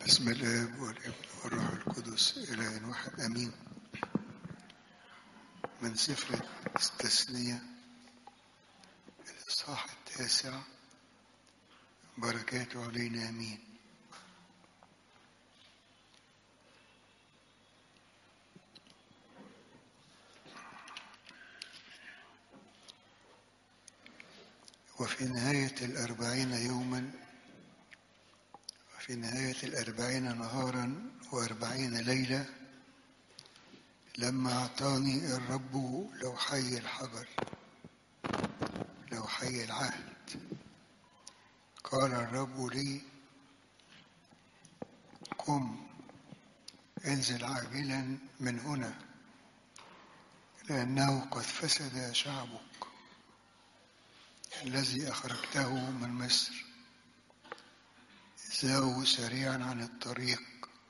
بسم الاب والابن والروح القدس اله واحد امين من سفر التثنيه الاصحاح التاسع بركاته علينا امين وفي نهايه الاربعين يوما في نهاية الأربعين نهارا وأربعين ليلة لما أعطاني الرب لوحي الحجر لوحي العهد قال الرب لي قم انزل عاجلا من هنا لأنه قد فسد شعبك الذي أخرجته من مصر زاغوا سريعا عن الطريق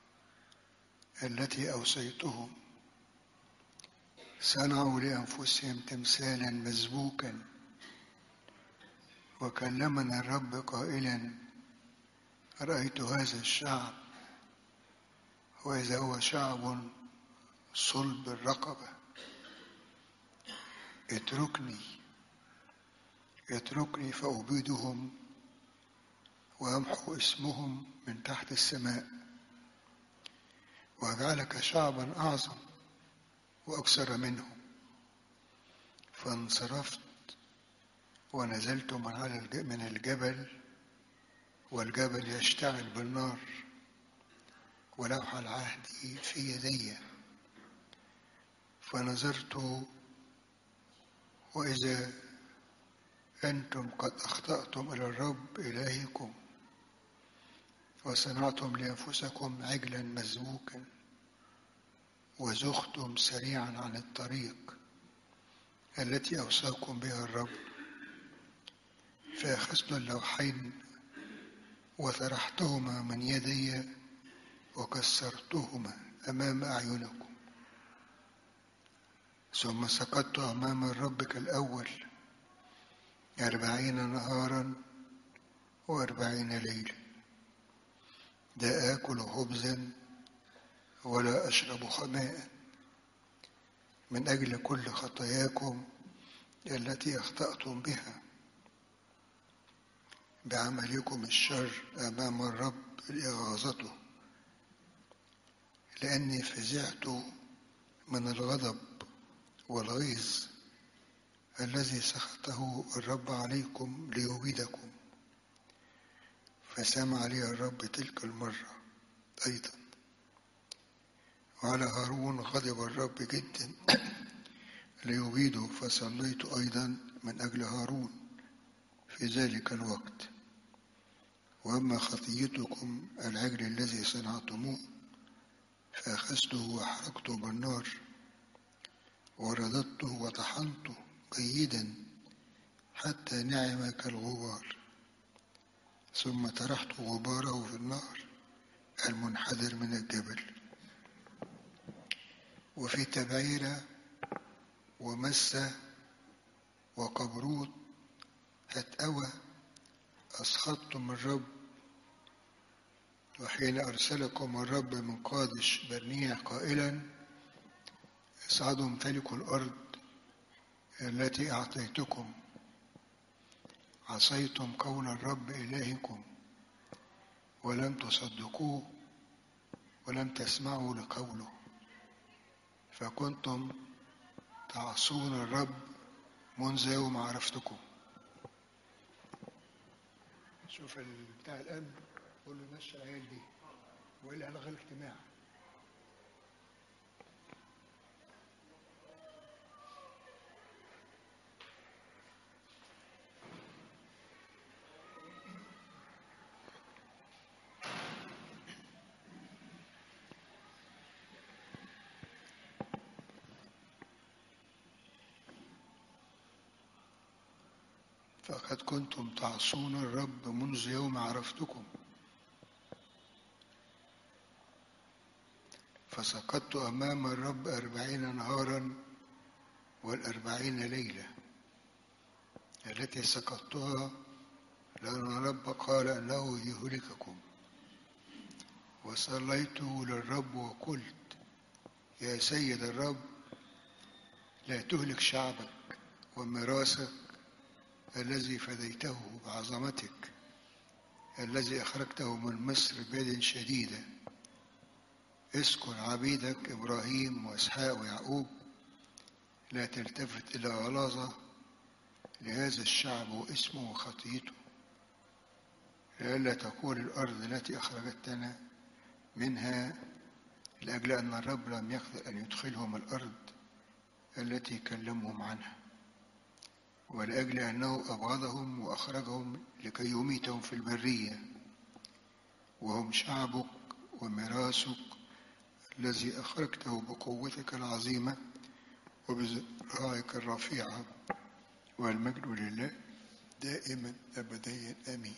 التي أوصيتهم صنعوا لأنفسهم تمثالا مسبوكا وكلمنا الرب قائلا رأيت هذا الشعب وإذا هو شعب صلب الرقبة اتركني اتركني فأبيدهم ويمحو اسمهم من تحت السماء وأجعلك شعبا أعظم وأكثر منهم فانصرفت ونزلت من على من الجبل والجبل يشتعل بالنار ولوح العهد في يدي فنظرت وإذا أنتم قد أخطأتم إلى الرب إلهكم وصنعتم لأنفسكم عجلا مسبوكا وزختم سريعا عن الطريق التي أوصاكم بها الرب فأخذت اللوحين وطرحتهما من يدي وكسرتهما أمام أعينكم ثم سقطت أمام الرب كالأول أربعين نهارا وأربعين ليلة لا آكل خبزا ولا أشرب خماء من أجل كل خطاياكم التي أخطأتم بها بعملكم الشر أمام الرب لإغاظته لأني فزعت من الغضب والغيظ الذي سخطه الرب عليكم ليبيدكم فسمع لي الرب تلك المرة أيضا وعلى هارون غضب الرب جدا ليبيده فصليت أيضا من أجل هارون في ذلك الوقت وأما خطيتكم العجل الذي صنعتموه فأخذته وحرقته بالنار ورددته وطحنته جيدا حتى نعم كالغبار ثم طرحت غباره في النار المنحدر من الجبل وفي تبعيرة ومسة وقبروت هتأوى أسخطتم الرب وحين أرسلكم الرب من قادش برنيع قائلا اصعدوا امتلكوا الأرض التي أعطيتكم عصيتم قول الرب إلهكم ولم تصدقوه ولم تسمعوا لقوله فكنتم تعصون الرب منذ يوم عرفتكم شوف بتاع الأمن قول له مشي العيال دي وإلا ألغى الاجتماع فقد كنتم تعصون الرب منذ يوم عرفتكم فسقطت أمام الرب أربعين نهارا والأربعين ليلة التي سقطتها لأن الرب قال أنه يهلككم وصليت للرب وقلت يا سيد الرب لا تهلك شعبك وميراثك الذي فديته بعظمتك الذي أخرجته من مصر بيد شديدة اذكر عبيدك إبراهيم وإسحاق ويعقوب لا تلتفت إلى غلاظة لهذا الشعب واسمه وخطيته لئلا تقول الأرض التي أخرجتنا منها لأجل أن الرب لم يقدر أن يدخلهم الأرض التي كلمهم عنها ولأجل أنه أبغضهم وأخرجهم لكي يميتهم في البرية وهم شعبك وميراثك الذي أخرجته بقوتك العظيمة وبذراعك الرفيعة والمجد لله دائما أبديا آمين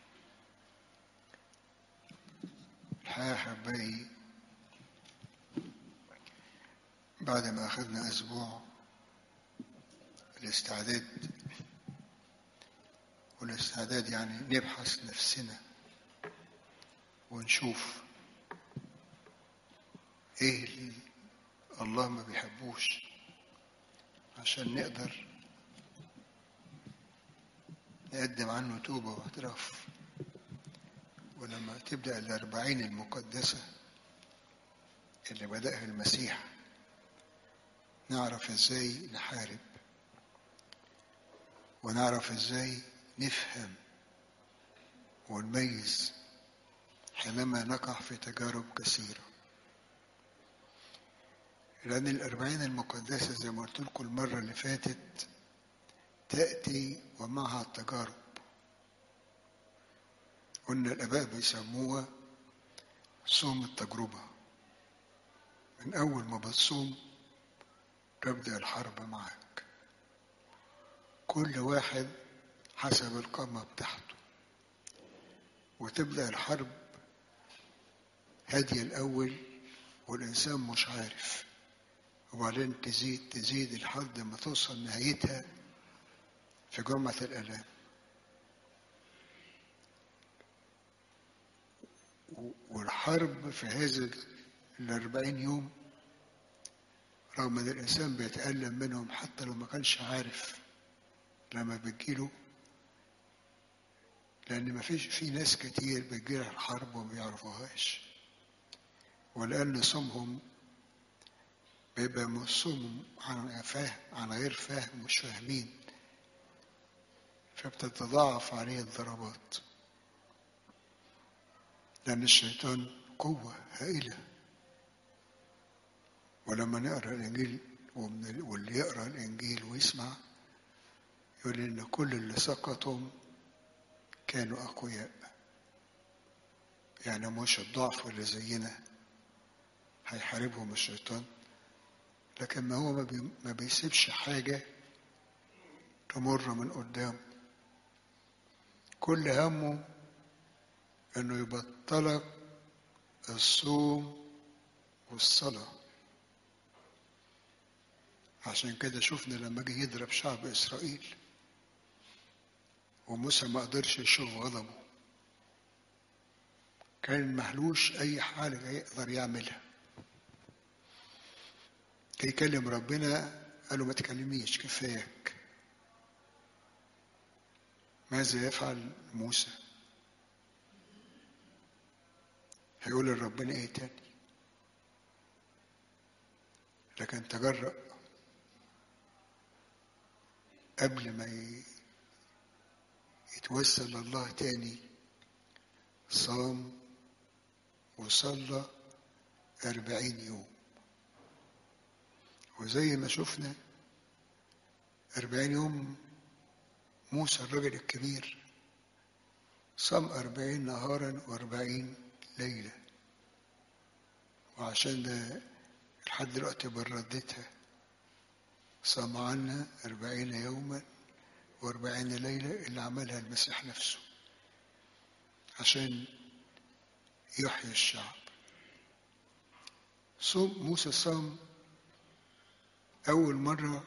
الحقيقة حبايبي بعد ما أخذنا أسبوع الاستعداد والاستعداد يعني نبحث نفسنا ونشوف ايه اللي الله ما بيحبوش عشان نقدر نقدم عنه توبة واعتراف ولما تبدأ الأربعين المقدسة اللي بدأها المسيح نعرف ازاي نحارب ونعرف ازاي نفهم ونميز حينما نقع في تجارب كثيرة لأن الأربعين المقدسة زي ما قلت لكم المرة اللي فاتت تأتي ومعها التجارب قلنا الآباء بيسموها صوم التجربة من أول ما بتصوم تبدأ الحرب معك كل واحد حسب القامة بتاعته وتبدأ الحرب هادية الأول والإنسان مش عارف وبعدين تزيد تزيد لحد ما توصل نهايتها في جمعة الآلام والحرب في هذا الأربعين يوم رغم ان الانسان بيتألم منهم حتى لو ما كانش عارف لما بتجيله لان ما فيش في ناس كتير بتجيلها الحرب وما بيعرفوهاش ولان صومهم بيبقى صوم عن فاهم عن غير فاهم مش فاهمين فبتتضاعف عليه الضربات لأن الشيطان قوة هائلة ولما نقرا الانجيل واللي يقرا الانجيل ويسمع يقول ان كل اللي سقطوا كانوا اقوياء يعني مش الضعف اللي زينا هيحاربهم الشيطان لكن ما هو ما, بي ما بيسيبش حاجة تمر من قدامه كل همه انه يبطلك الصوم والصلاه عشان كده شفنا لما جه يضرب شعب إسرائيل وموسى ما قدرش يشوف غضبه كان محلوش أي حاجة يقدر يعملها كي يكلم ربنا قال له ما تكلمنيش كفاياك ماذا يفعل موسى هيقول لربنا ايه تاني لكن تجرأ قبل ما يتوسل لله تاني صام وصلى أربعين يوم وزي ما شفنا أربعين يوم موسى الرجل الكبير صام أربعين نهارا وأربعين ليلة وعشان ده لحد دلوقتي بردتها صام عنا أربعين يوما وأربعين ليلة اللي عملها المسيح نفسه عشان يحيي الشعب صوم موسى صام أول مرة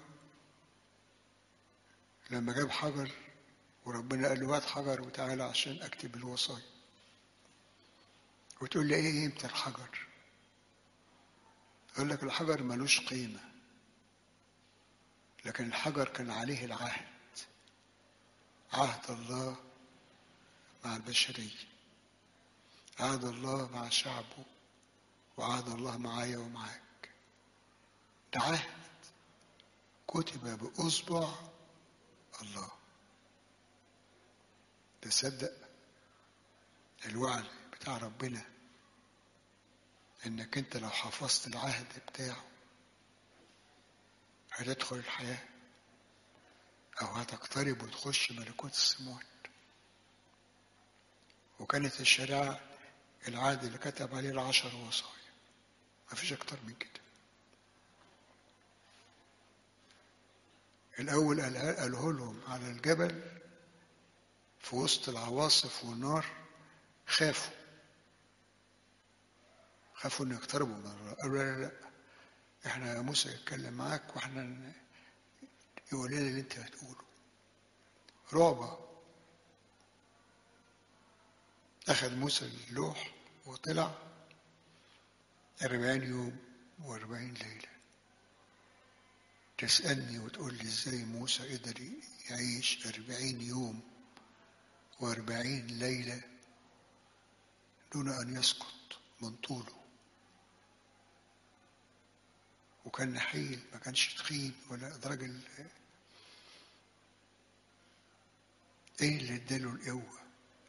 لما جاب حجر وربنا قال له هات حجر وتعالى عشان أكتب الوصايا وتقول لي ايه قيمة الحجر اقول لك الحجر ملوش قيمة لكن الحجر كان عليه العهد عهد الله مع البشرية عهد الله مع شعبه وعهد الله معايا ومعاك ده عهد كتب بأصبع الله تصدق الوعد بتاع ربنا انك انت لو حفظت العهد بتاعه هتدخل الحياة او هتقترب وتخش ملكوت السماوات وكانت الشريعة العهد اللي كتب عليه العشر وصايا مفيش اكتر من كده الأول قاله لهم على الجبل في وسط العواصف والنار خافوا خافوا ان يقتربوا من الله قالوا لا لا لا احنا يا موسى يتكلم معاك واحنا يقول لنا اللي انت هتقوله رعبة أخذ موسى اللوح وطلع أربعين يوم وأربعين ليلة تسألني وتقول لي ازاي موسى قدر يعيش أربعين يوم وأربعين ليلة دون أن يسقط من طوله وكان نحيل ما كانش تخين ولا ده راجل ايه اللي اداله القوة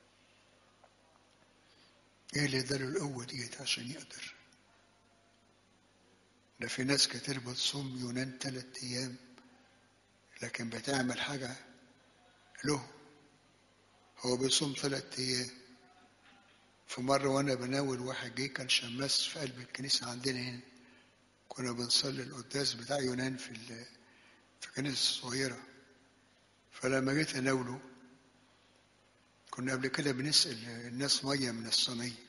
ايه اللي اداله القوة ديت عشان يقدر ده في ناس كتير بتصوم يونان تلات ايام لكن بتعمل حاجة له هو بيصوم تلات ايام في مرة وانا بناول واحد جه كان شماس في قلب الكنيسة عندنا هنا كنا بنصلي القداس بتاع يونان في في الكنيسة الصغيرة فلما جيت اناوله كنا قبل كده بنسأل الناس مية من الصينية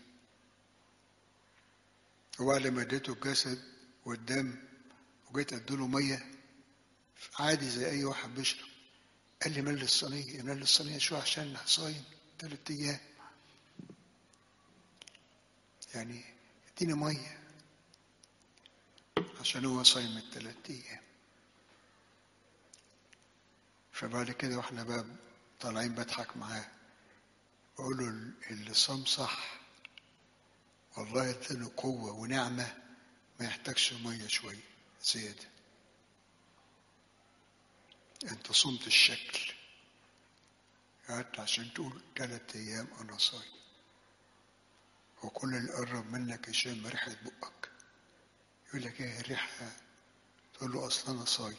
وبعد ما اديته الجسد والدم وجيت اديله مية عادي زي اي واحد بيشرب قال لي مال الصينية مال الصينية شو عشان صايم ثلاث ايام يعني اديني مية عشان هو صايم الثلاث ايام فبعد كده واحنا بقى طالعين بضحك معاه بقول له اللي صام صح والله اداله قوة ونعمة ما يحتاجش مية شوية زيادة انت صمت الشكل قعدت عشان تقول ثلاث ايام انا صايم وكل اللي قرب منك يشم ريحة بقك يقول لك ايه الريحة تقول له اصلا انا صايم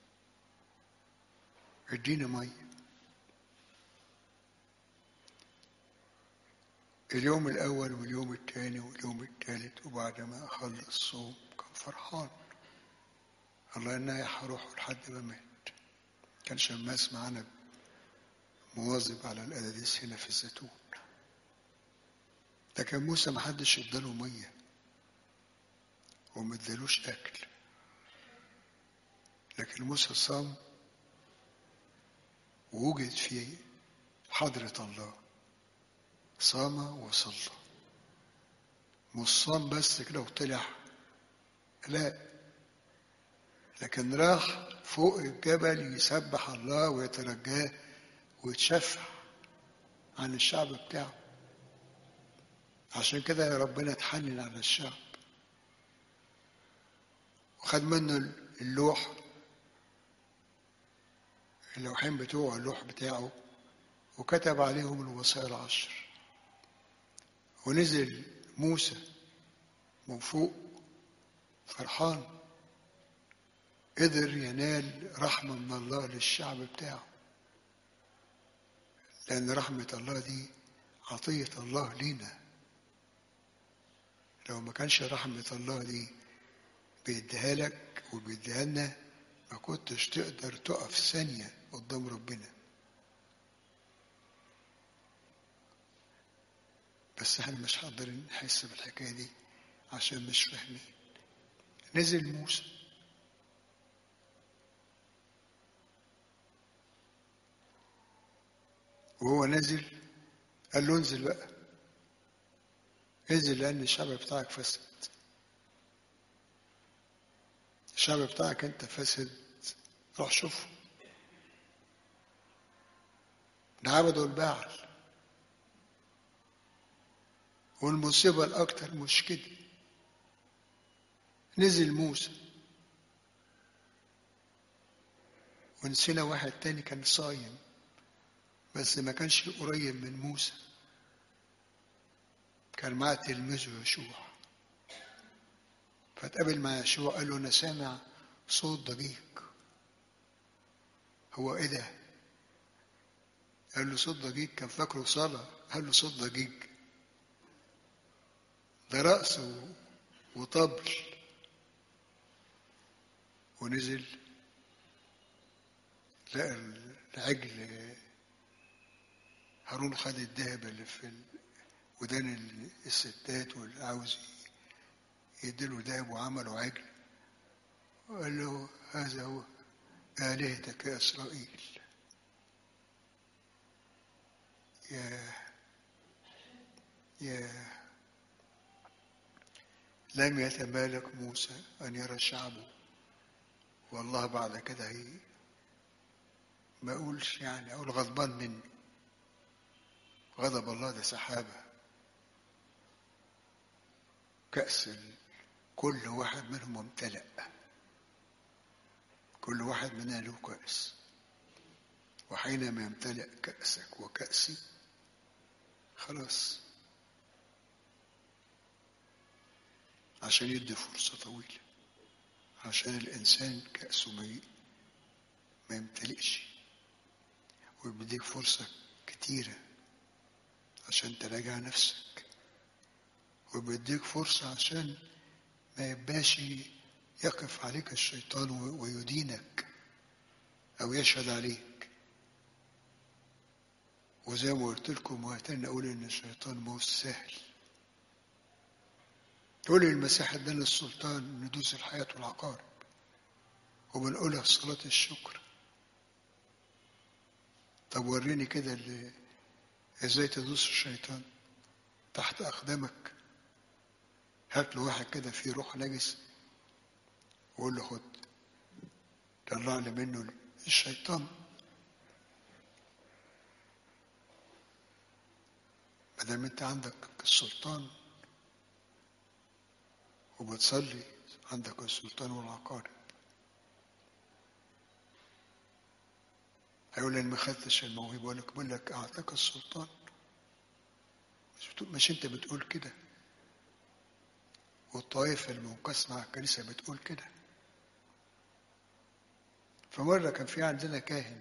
اديني ميه اليوم الأول واليوم الثاني واليوم الثالث وبعد ما أخلص الصوم كان فرحان الله ينايح روحه لحد ما مات كان شماس معانا مواظب على الأداديس هنا في الزيتون لكن موسى ما حدش اداله مية وما ادالوش أكل لكن موسى صام ووجد في حضرة الله صام وصلى مش صام بس كده وطلع لا لكن راح فوق الجبل يسبح الله ويترجاه ويتشفع عن الشعب بتاعه عشان كده ربنا اتحنن على الشعب وخد منه اللوح اللوحين بتوعه اللوح بتاعه وكتب عليهم الوصايا العشر ونزل موسى من فوق فرحان قدر ينال رحمة من الله للشعب بتاعه لأن رحمة الله دي عطية الله لينا لو ما كانش رحمة الله دي بيديها لك وبيديها لنا ما كنتش تقدر تقف ثانية قدام ربنا بس احنا مش قادرين نحس بالحكاية دي عشان مش فاهمين نزل موسى وهو نازل قال له انزل بقى انزل لأن الشعب بتاعك فسد الشعب بتاعك أنت فاسد روح شوفه ده عبدوا البعل والمصيبة الأكتر مش كده نزل موسى ونسينا واحد تاني كان صايم بس ما كانش قريب من موسى كان معاه تلميذه يشوع فاتقابل مع يشوع قال له انا سامع صوت ضجيج هو ايه ده قال له صوت ضجيج كان فاكره صلاة قال له صوت ضجيج ده رقص و- وطبل ونزل لقى العجل هارون خد الذهب اللي في ال- ودان ال- الستات واللي عاوز يديله ذهب وعملوا عجل وقال له هذا هو آلهتك يا إسرائيل يا يا لم يتمالك موسى أن يرى شعبه والله بعد كده هي ما أقولش يعني أقول غضبان منه غضب الله ده سحابة كأس ال- كل واحد منهم ممتلئ كل واحد مننا له كأس وحينما يمتلئ كأسك وكأسي خلاص عشان يدي فرصة طويلة عشان الإنسان كأسه ما ي- ما يمتلئش وبيديك فرصة كتيرة عشان تراجع نفسك وبيديك فرصة عشان ما يبقاش يقف عليك الشيطان و- ويدينك أو يشهد عليك وزي ما قلت لكم وهتاني أقول إن الشيطان مو سهل تقول لي المسيح ادانا السلطان ندوس الحياة والعقارب وبنقولها في صلاة الشكر طب وريني كده اللي ازاي تدوس الشيطان تحت أقدامك هات له واحد كده فيه روح نجس وقول له خد طلع لي منه الشيطان ما دام انت عندك السلطان وبتصلي عندك السلطان والعقارب هيقول لي أنا ما خدتش الموهبه اقول لك بقول لك اعطاك السلطان مش, بتقول مش انت بتقول كده والطائفه المنقسمه على الكنيسه بتقول كده فمره كان في عندنا كاهن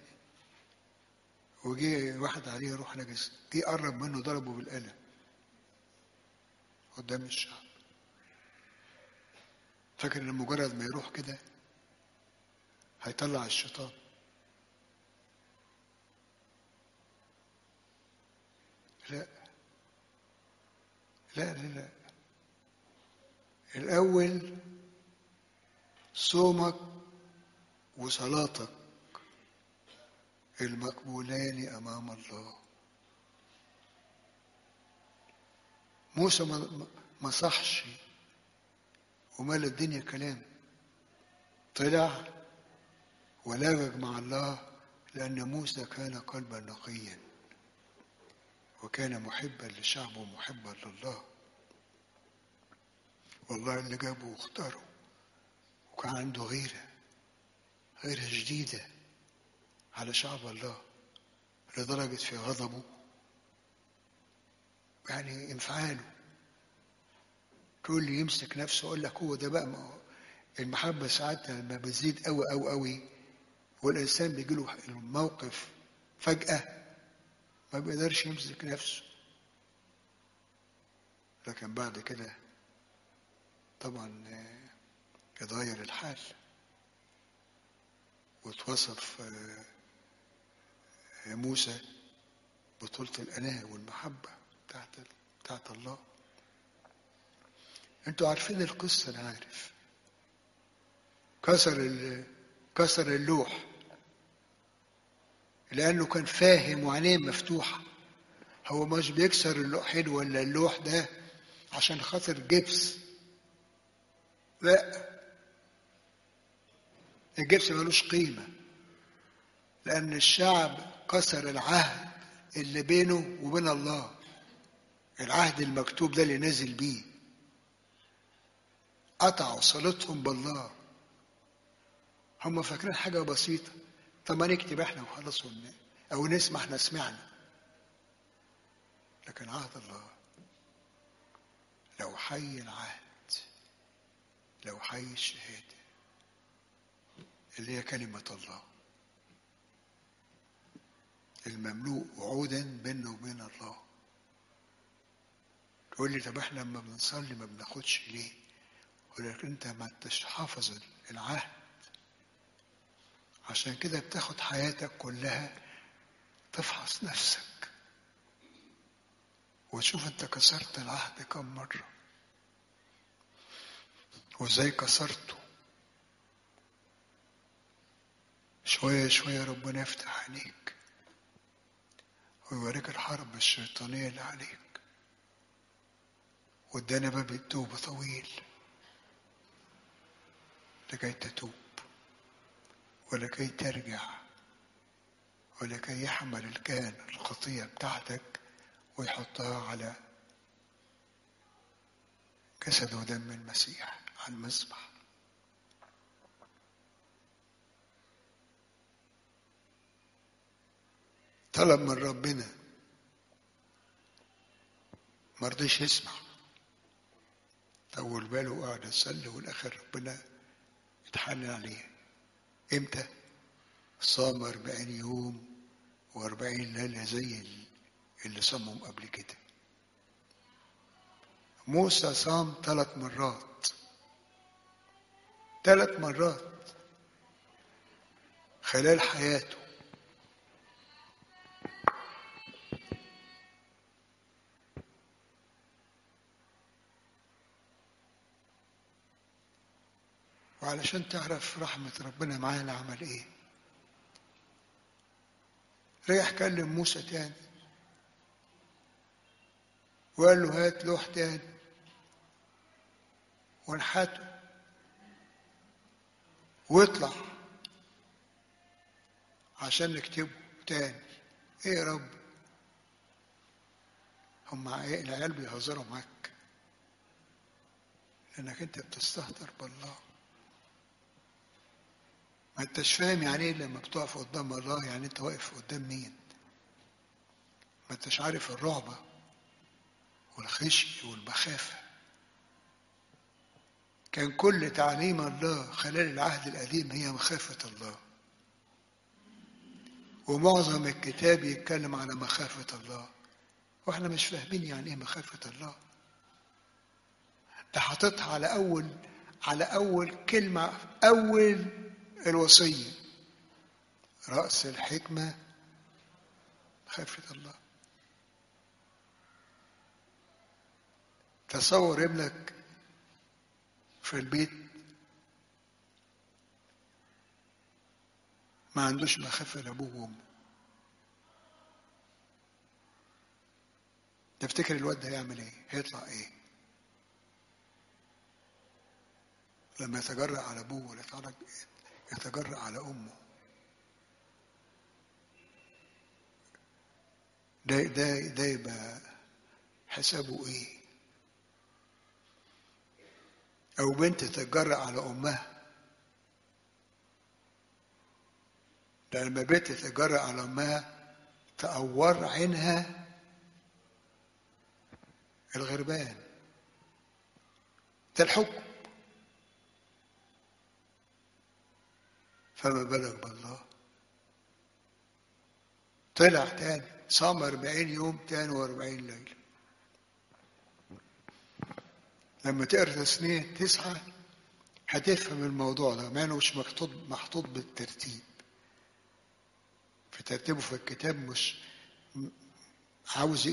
وجي واحد عليه روح نجس جه قرب منه ضربه بالقلم قدام الشعب فاكر ان مجرد ما يروح كده هيطلع الشيطان لا لا لا لا الأول صومك وصلاتك المقبولان أمام الله موسى ما ما صحش ومال الدنيا كلام طلع ولجج مع الله لأن موسى كان قلبا نقيا وكان محبا لشعبه ومحبا لله والله اللي جابه واختاره وكان عنده غيرة غيرة شديدة على شعب الله لدرجة في غضبه يعني انفعاله تقول لي يمسك نفسه اقول لك هو ده بقى ما هو المحبة ساعات لما بتزيد قوي قوي قوي والإنسان بيجي له الموقف فجأة ما بيقدرش يمسك نفسه لكن بعد كده طبعا آه، يتغير الحال وتوصف آه، موسى بطولة الأناة والمحبة بتاعت بتاعت الله انتوا عارفين القصة أنا عارف كسر ال- كسر اللوح لأنه كان فاهم وعينيه مفتوحة هو مش بيكسر اللوحين ولا اللوح ده عشان خاطر جبس لا الجبس ملوش قيمة لأن الشعب كسر العهد اللي بينه وبين الله العهد المكتوب ده اللي نازل بيه قطعوا صلتهم بالله هم فاكرين حاجة بسيطة طب ما نكتب احنا وخلاص ون- أو نسمع احنا سمعنا لكن عهد الله لو حي العهد لو حي الشهادة اللي هي كلمة الله المملوء وعودا بيننا وبين الله تقول لي طب احنا لما بنصلي ما بناخدش ليه؟ يقول لك انت ما انتش حافظ العهد عشان كده بتاخد حياتك كلها تفحص نفسك وتشوف انت كسرت العهد كم مرة وازاي كسرته شوية شوية ربنا يفتح عينيك ويوريك الحرب الشيطانية اللي عليك وادانا باب التوبة طويل لكي تتوب ولكي ترجع ولكي يحمل الكاهن الخطية بتاعتك ويحطها على جسد ودم المسيح على المذبح طلب من ربنا مرضيش يسمع طول باله وقعد يصلي والاخر ربنا اتحنن عليه امتى صام أربعين يوم وأربعين ليلة زي اللي صامهم قبل كده موسى صام ثلاث مرات ثلاث مرات خلال حياته وعلشان تعرف رحمة ربنا معانا عمل ايه ريح كلم موسى تاني وقال له هات لوح تاني وانحته واطلع عشان نكتبه تاني ايه يا رب هم العيال بيهزروا معاك لانك انت بتستهتر بالله ما انتش فاهم يعني ايه لما بتقف قدام الله يعني انت واقف قدام مين ما انتش عارف الرعبة والخشي والمخافة كان كل تعليم الله خلال العهد القديم هي مخافة الله ومعظم الكتاب يتكلم على مخافة الله واحنا مش فاهمين يعني ايه مخافة الله ده حاططها على اول على اول كلمة اول الوصية رأس الحكمة خافة الله تصور ابنك في البيت ما عندوش مخافة لأبوه وأمه تفتكر الواد ده هيعمل ايه؟ هيطلع ايه؟ لما يتجرأ على ابوه ولا يتجرأ على امه ده ده ده يبقى حسابه ايه؟ او بنت تتجرأ على امها ده لما بنت تتجرأ على امها تأور عينها الغربان ده الحكم فما بالك بالله طلع تاني صام أربعين يوم تاني وأربعين ليلة لما تقرا تسنية تسعة هتفهم الموضوع ده مع انه مش محطوط محطوط بالترتيب في ترتيبه في الكتاب مش عاوز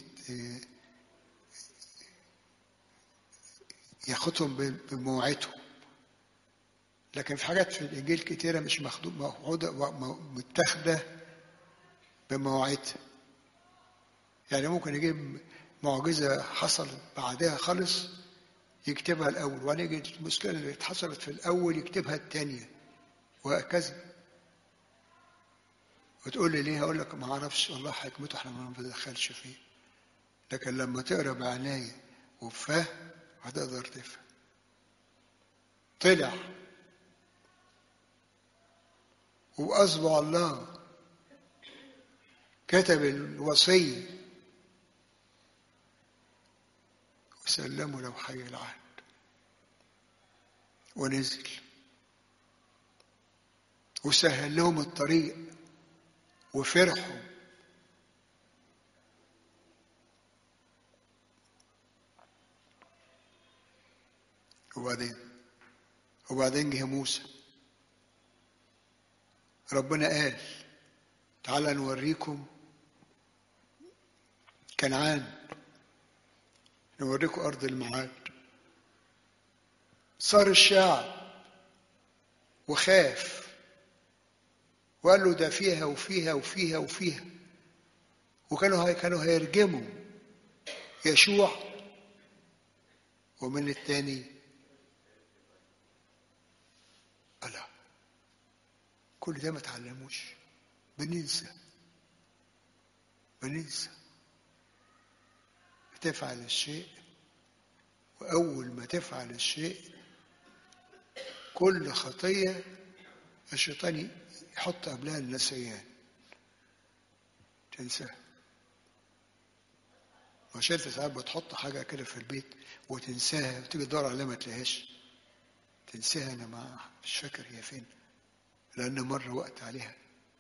ياخدهم بموعدهم لكن في حاجات في الانجيل كتيره مش مخدوم موعوده متاخده بمواعيدها يعني ممكن يجيب معجزة حصلت بعدها خالص يكتبها الأول وبعدين المشكلة اللي حصلت في الأول يكتبها الثانية وهكذا وتقول لي ليه أقول لك ما أعرفش والله حكمته إحنا ما بندخلش فيه لكن لما تقرا بعناية وبفهم هتقدر تفهم طلع وأصبع الله كتب الوصية وسلموا له حي العهد ونزل وسهل لهم الطريق وفرحوا وبعدين وبعدين جه موسى ربنا قال تعالى نوريكم كنعان نوريكم أرض الميعاد صار الشعب وخاف وقال له ده فيها وفيها وفيها وفيها وكانوا هي كانوا هيرجموا يشوع ومن التاني ألا كل ده ما تعلموش بننسى بننسى تفعل الشيء وأول ما تفعل الشيء كل خطية الشيطان يحط قبلها النسيان تنساها عشان انت ساعات بتحط حاجة كده في البيت وتنساها وتيجي تدور عليها ما تلاقيهاش تنساها انا ما مش فاكر هي فين لان مرة وقت عليها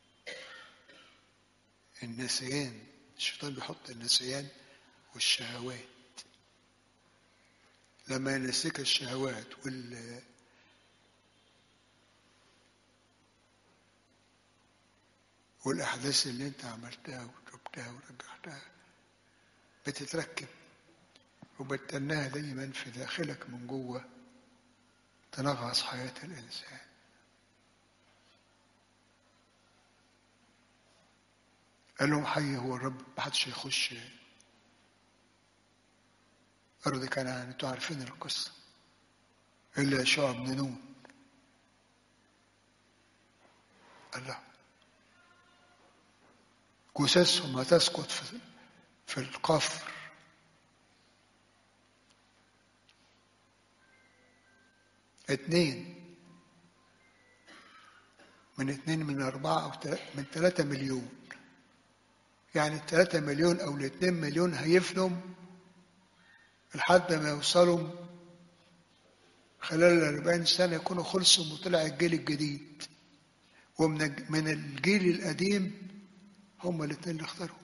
النسيان الشيطان بيحط النسيان والشهوات لما ينسيك الشهوات وال والأحداث اللي أنت عملتها وتبتها ورجعتها بتتركب وبتنها دايما في داخلك من جوه تنغص حياة الإنسان قال لهم حي هو الرب محدش يخش أرض كنعان أنتوا عارفين القصة إلا يشوع بن نون الله جثثهم هتسقط في, في القفر اتنين من اتنين من أربعة أو من تلاتة مليون يعني التلاتة مليون أو الاتنين مليون هيفنوا لحد ما يوصلوا خلال الأربعين سنة يكونوا خلصوا وطلع الجيل الجديد ومن من الجيل القديم هم الاثنين اللي اختاروا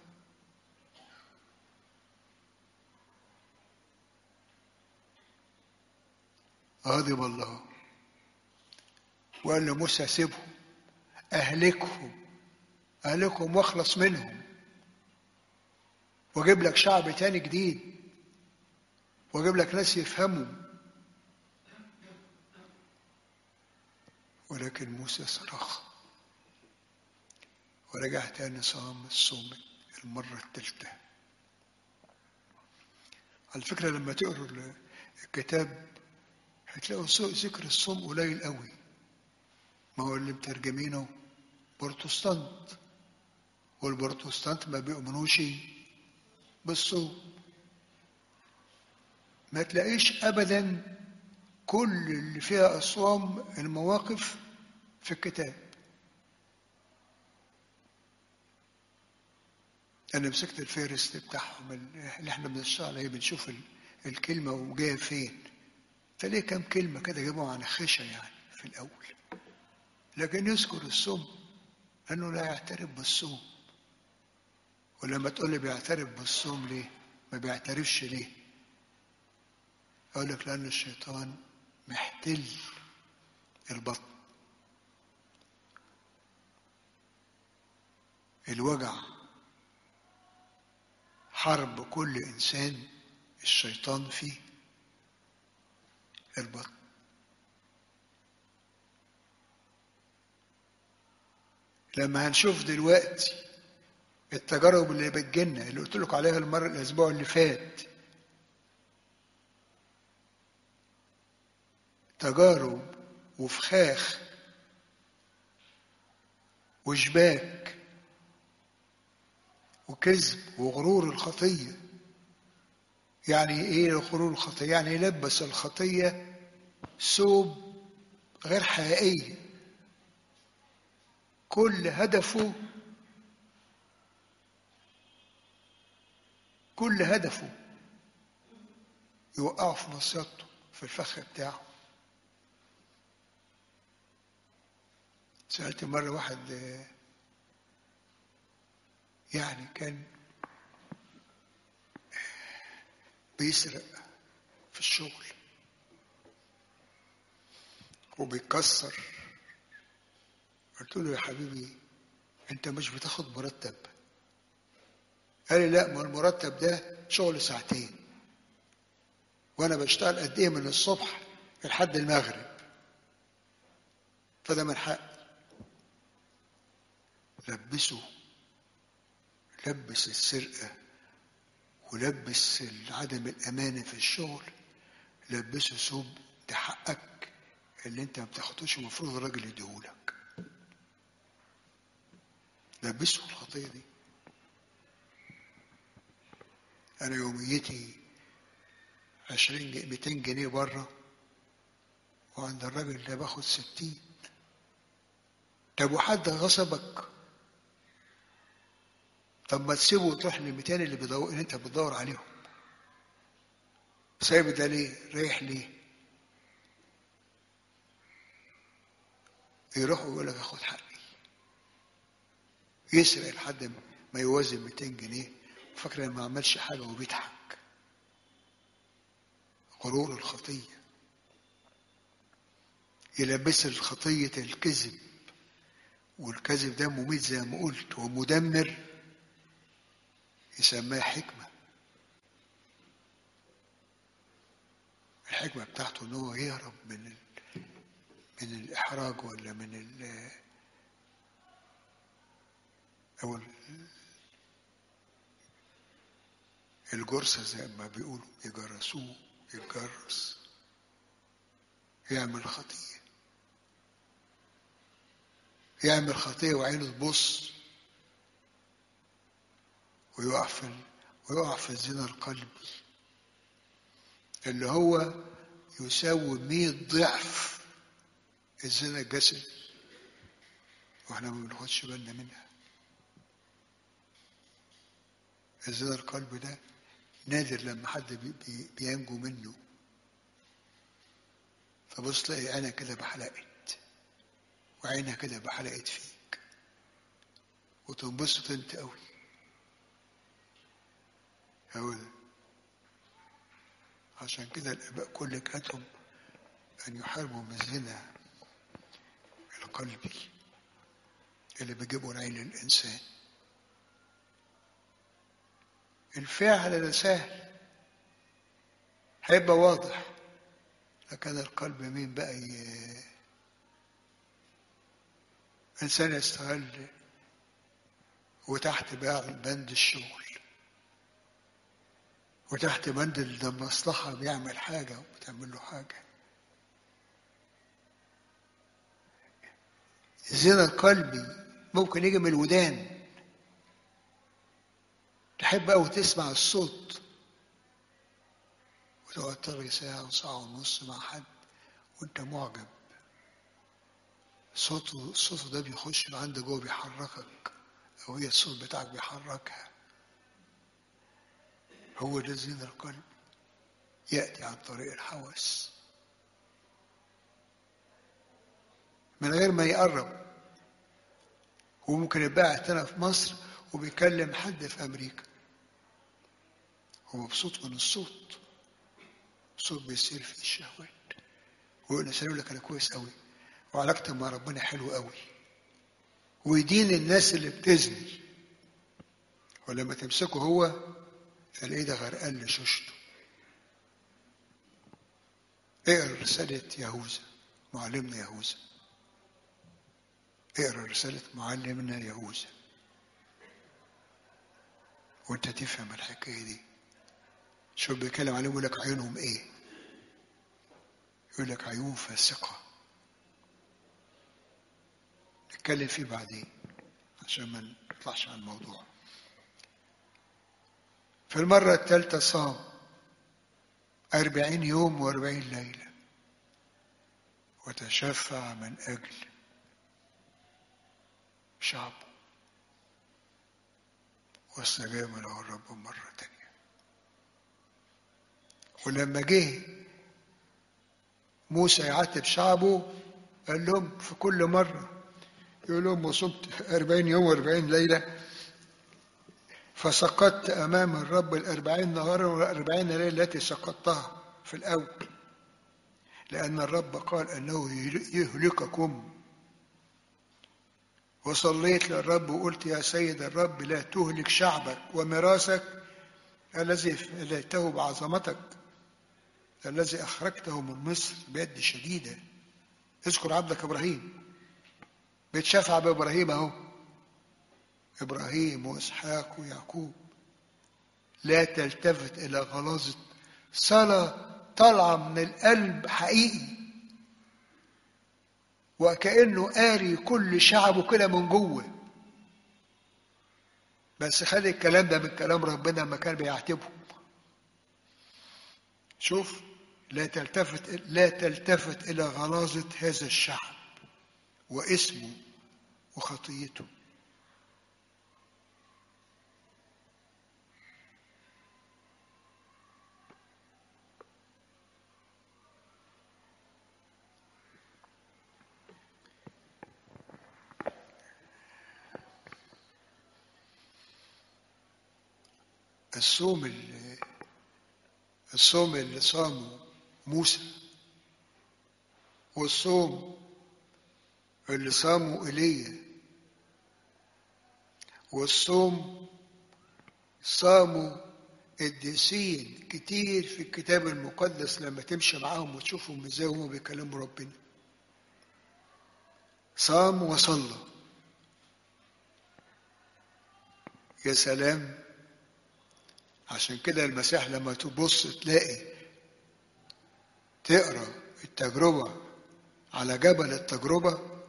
غضب الله وقال لموسى سيبهم أهلكهم أهلكهم واخلص منهم واجيب لك شعب تاني جديد واجيب لك ناس يفهموا ولكن موسى صرخ ورجع تاني صام الصوم المرة الثالثة على فكرة لما تقروا الكتاب هتلاقوا ذكر الصوم قليل قوي ما هو اللي مترجمينه بروتستانت والبروتستانت ما بيؤمنوش بالصوم ما تلاقيش ابدا كل اللي فيها اصوام المواقف في الكتاب انا مسكت الفهرست بتاعهم اللي احنا بنشتغل عليه بنشوف الكلمه وجايه فين فليه كم كلمه كده جابوها عن خشة يعني في الاول لكن يذكر الصوم انه لا يعترف بالصوم ولما تقول لي بيعترف بالصوم ليه ما بيعترفش ليه اقول لك لان الشيطان محتل البطن الوجع حرب كل انسان الشيطان فيه البطن لما هنشوف دلوقتي التجارب اللي بتجينا اللي قلت لكم عليها المرة الأسبوع اللي فات تجارب وفخاخ وشباك وكذب وغرور الخطية يعني ايه غرور الخطية يعني يلبس الخطية ثوب غير حقيقية كل هدفه كل هدفه يوقعه في مصيدته في الفخ بتاعه سألت مرة واحد يعني كان بيسرق في الشغل وبيكسر قلت له يا حبيبي انت مش بتاخد مرتب قال لي لا ما المرتب ده شغل ساعتين وانا بشتغل قد ايه من الصبح لحد المغرب فده من حقي لبسه لبس السرقة ولبس عدم الأمانة في الشغل لبسه ثوب ده حقك اللي انت ما بتاخدوش المفروض الراجل يديهولك لبسه الخطية دي أنا يوميتي عشرين جنيه ميتين جنيه بره وعند الراجل ده باخد ستين طب وحد غصبك طب ما تسيبه وتروح للميتين اللي بيدور اللي انت بتدور عليهم سايب ده ليه رايح ليه يروح ويقول لك اخد حقي يسرق لحد ما يوازن 200 جنيه وفاكر ما عملش حاجه وبيضحك غرور الخطيه يلبس الخطيه الكذب والكذب ده مميت زي ما قلت ومدمر يسماه حكمة الحكمة بتاعته ان هو يهرب من ال... من الإحراج ولا من ال... أو ال... الجرسة زي ما بيقولوا يجرسوه يتجرس يعمل خطية يعمل خطية وعينه تبص ويقع في ويقع في الزنا القلبي اللي هو يساوي مية ضعف الزنا الجسد واحنا ما بناخدش بالنا منها الزنا القلب ده نادر لما حد بي بي بينجو منه فبص تلاقي عينك كده بحلقت وعينها كده بحلقت فيك وتنبسط انت قوي هو ده عشان كده الآباء كل كاتهم أن يحاربوا من الزنا القلبي اللي بيجيبوا العين للإنسان الفعل ده سهل هيبقى واضح لكن القلب مين بقى ي... إنسان يستغل وتحت بقى بند الشغل وتحت بند المصلحة بيعمل حاجة وبتعمل له حاجة الزنا القلبي ممكن يجي من الودان تحب أوي تسمع الصوت وتقعد ترغي ساعة وساعة ونص مع حد وأنت معجب صوته الصوت ده بيخش عند جوه بيحركك أو هي الصوت بتاعك بيحركها هو ده زين القلب يأتي عن طريق الحواس من غير ما يقرب وممكن يبقى هنا في مصر وبيكلم حد في أمريكا هو مبسوط من الصوت الصوت بيصير فيه الشهوات ويقول يقول لك أنا كويس قوي وعلاقتي مع ربنا حلو قوي ويدين الناس اللي بتزني ولما تمسكه هو تلاقيه ده غرقان لشوشته اقرا رسالة يهوذا معلمنا يهوذا اقرا رسالة معلمنا يهوذا وانت تفهم الحكايه دي شوف بيتكلم عليهم يقول لك عيونهم ايه يقول لك عيون فاسقه نتكلم فيه بعدين عشان ما نطلعش عن الموضوع في المرة الثالثة صام أربعين يوم وأربعين ليلة وتشفع من أجل شعبه واستجاب له الرب مرة تانية ولما جه موسى يعاتب شعبه قال لهم في كل مرة يقول لهم وصمت أربعين يوم وأربعين ليلة فسقطت أمام الرب الأربعين نهارا والأربعين ليلة التي سقطتها في الأول لأن الرب قال أنه يهلككم وصليت للرب وقلت يا سيد الرب لا تهلك شعبك وميراثك الذي فديته بعظمتك الذي أخرجته من مصر بيد شديدة اذكر عبدك إبراهيم بيتشفع بإبراهيم أهو إبراهيم وإسحاق ويعقوب لا تلتفت إلى غلاظة صلاة طالعة من القلب حقيقي وكأنه قاري كل شعبه كده من جوه بس خلي الكلام ده من كلام ربنا لما كان بيعاتبه شوف لا تلتفت لا تلتفت إلى غلاظة هذا الشعب واسمه وخطيته الصوم اللي الصوم اللي صامه موسى والصوم اللي صامه ايليا والصوم صاموا قديسين كتير في الكتاب المقدس لما تمشي معاهم وتشوفهم ازاي هما بيكلموا ربنا صام وصلى يا سلام عشان كده المسيح لما تبص تلاقي تقرا التجربه على جبل التجربه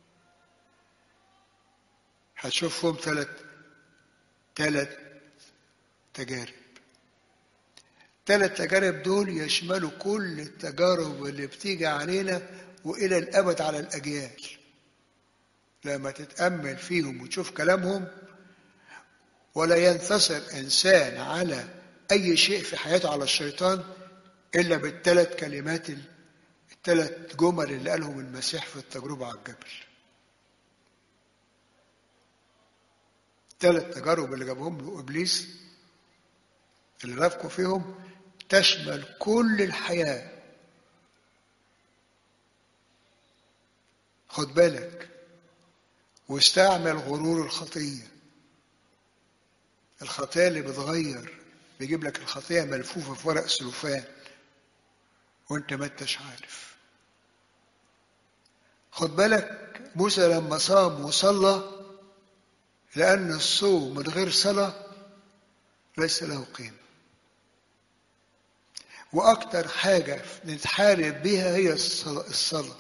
هتشوفهم ثلاث ثلاث تجارب ثلاث تجارب دول يشملوا كل التجارب اللي بتيجي علينا والى الابد على الاجيال لما تتامل فيهم وتشوف كلامهم ولا ينتصر انسان على اي شيء في حياته على الشيطان الا بالثلاث كلمات الثلاث جمل اللي قالهم المسيح في التجربه على الجبل الثلاث تجارب اللي جابهم له ابليس اللي رافقوا فيهم تشمل كل الحياه خد بالك واستعمل غرور الخطيه الخطيه اللي بتغير بيجيب لك الخطيه ملفوفه في ورق سلوفان وانت ما انتش عارف خد بالك موسى لما صام وصلى لأن الصوم من غير صلاة ليس له قيمة وأكتر حاجة نتحارب بها هي الصلاة, الصلاة.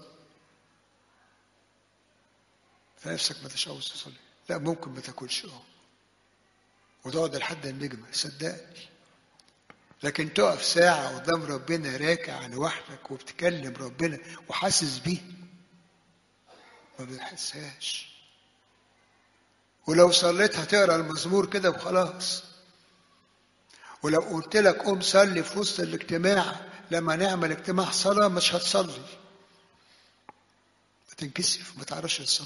فنفسك ما عاوز تصلي لا ممكن ما تاكلش اه وتقعد لحد النجمة صدقني لكن تقف ساعة قدام ربنا راكع لوحدك وبتكلم ربنا وحاسس بيه ما بتحسهاش ولو صليت هتقرا المزمور كده وخلاص ولو قلت لك قوم صلي في وسط الاجتماع لما نعمل اجتماع صلاة مش هتصلي هتنكسف ما تعرفش تصلي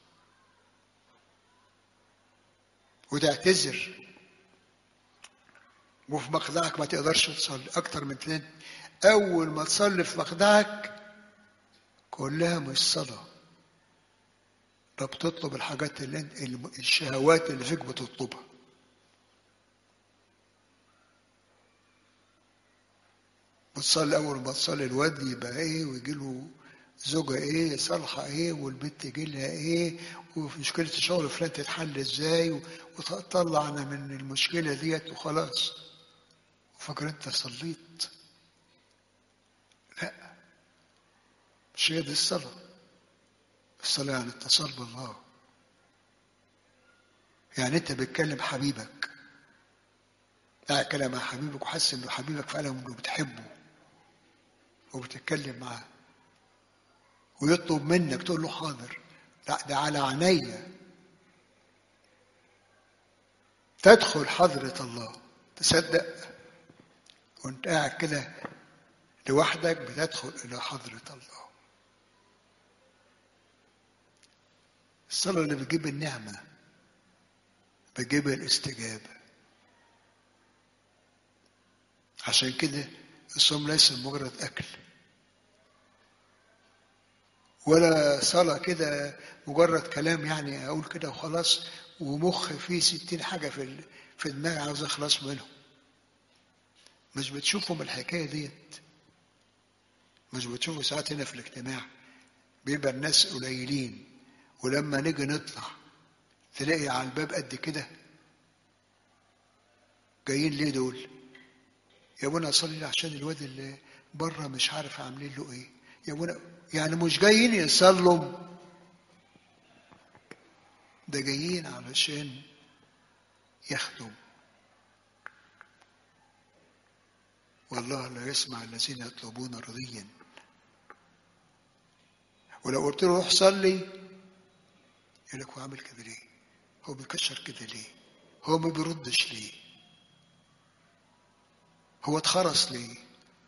وتعتذر وفي مخدعك ما تقدرش تصلي اكتر من اتنين اول ما تصلي في مخدعك كلها مش صلاه طب بتطلب الحاجات اللي انت الشهوات اللي فيك بتطلبها بتصلي اول ما تصلي الواد يبقى ايه ويجي له زوجها ايه صالحة ايه والبنت جيلها ايه ومشكلة الشغل فلان تتحل ازاي وتطلعنا من المشكلة ديت وخلاص فاكر انت صليت لا مش هي دي الصلاة الصلاة يعني اتصال بالله يعني انت بتكلم حبيبك قاعد كلام مع حبيبك وحاسس انه حبيبك فعلا انه بتحبه وبتتكلم معاه ويطلب منك تقول له حاضر لا ده على عينيا تدخل حضرة الله تصدق وانت قاعد كده لوحدك بتدخل إلى حضرة الله الصلاة اللي بتجيب النعمة بتجيب الاستجابة عشان كده الصوم ليس مجرد أكل ولا صلاة كده مجرد كلام يعني أقول كده وخلاص ومخ فيه ستين حاجة في في دماغي عاوز أخلص منهم مش بتشوفهم الحكاية ديت مش بتشوفوا ساعات هنا في الاجتماع بيبقى الناس قليلين ولما نيجي نطلع تلاقي على الباب قد كده جايين ليه دول يا ابونا اصلي عشان الواد اللي بره مش عارف عاملين له ايه يا ابونا يعني مش جايين يصلوا ده جايين علشان يخدم والله لا يسمع الذين يطلبون رضيا ولو قلت له روح صلي يقول لك هو عامل كده ليه؟ هو بيكشر كده ليه؟ هو ما بيردش ليه؟ هو اتخرس ليه؟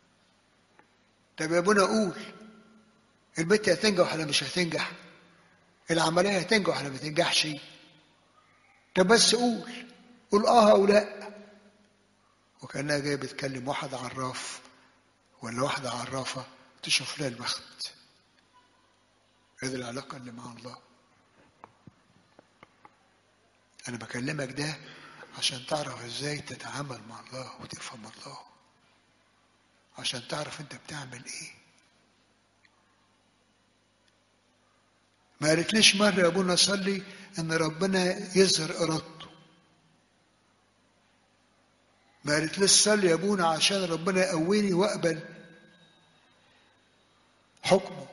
طب يا ابونا قول البنت هتنجح ولا مش هتنجح؟ العملية هتنجح ولا ما تنجحش؟ طب بس قول قول اه او لا وكأنها جاية بتكلم واحد عراف ولا واحدة عرافة تشوف لها البخت هذه العلاقة اللي مع الله أنا بكلمك ده عشان تعرف إزاي تتعامل مع الله وتفهم الله عشان تعرف أنت بتعمل إيه ما قالتليش مرة يا أبونا صلي إن ربنا يظهر إرادته ما قالتليش صلي يا أبونا عشان ربنا يقويني وأقبل حكمه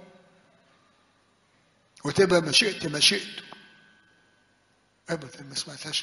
وتبقى مشيئتي مشيئته ابدا ما سمعتهاش